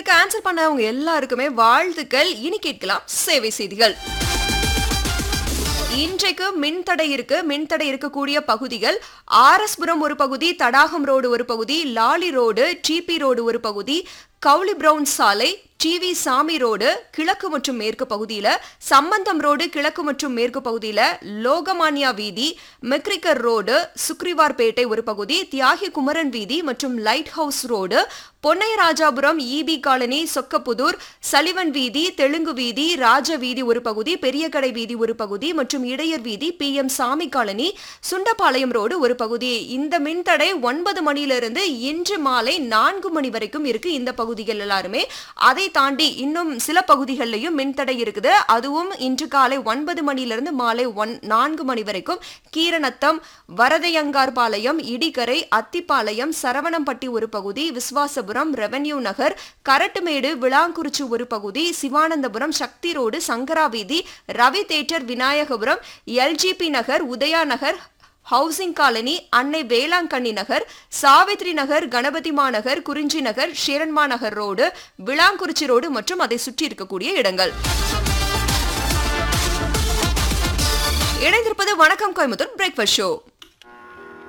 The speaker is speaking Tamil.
இதுக்கு ஆன்சர் பண்ணவங்க எல்லாருக்குமே வாழ்த்துக்கள் இனி கேட்கலாம் சேவை செய்திகள் இன்றைக்கு மின்தடை இருக்கு மின்தடை இருக்கக்கூடிய பகுதிகள் ஆர்எஸ்புரம் ஒரு பகுதி தடாகம் ரோடு ஒரு பகுதி லாலி ரோடு டிபி ரோடு ஒரு பகுதி கவுளி பிரவுன் சாலை டிவி சாமி ரோடு கிழக்கு மற்றும் மேற்கு பகுதியில சம்பந்தம் ரோடு கிழக்கு மற்றும் மேற்கு பகுதியில லோகமானியா வீதி மெக்ரிக்கர் ரோடு சுக்ரிவார்பேட்டை ஒரு பகுதி தியாகி குமரன் வீதி மற்றும் light house road Ponnaiyarajapuram E B colony Sokkapudur Sullivan வீதி தெலுங்கு வீதி ராஜ வீதி ஒரு பகுதி பெரியகடை வீதி ஒரு பகுதி மற்றும் இடையர் வீதி P M Samy colony Sundapalayam road ஒரு பகுதி இந்த மின்தடை ஒன்பது மணியிலிருந்து இன்று மாலை நான்கு மணி வரைக்கும் இருக்கு இந்த பகுதிகள் எல்லாருமே அதை தாண்டி இன்னும் சில பகுதிகளிலையும் மின்தடை இருக்குது அதுவும் இன்று காலை ஒன்பது மணியிலிருந்து மாலை ஒன் நான்கு மணி வரைக்கும் கீரநத்தம் வரதையங்கார்பாளையம் இடிகரை அத்திப்பாளையம் சரவணம்பட்டி ஒரு பகுதி விஸ்வாசபுரம் ரெவென்யூ நகர் கரட்டுமேடு விளாங்குறிச்சி ஒரு பகுதி சிவானந்தபுரம் சக்தி ரோடு சங்கரா வீதி Ravi theatre Vinayagapuram L G B Nagar Udaya Nagar housing colony Annai Velankanni Nagar Savitri Nagar Ganapathy Managar Kurinji Nagar Sharanma Nagar road Vilankurichi road மற்றும் அதை சுற்றி இருக்கக்கூடிய இடங்கள் இணைந்திருப்பது வணக்கம் கோயம்புத்தூர் பிரேக்ஃபாஸ்ட் ஷோ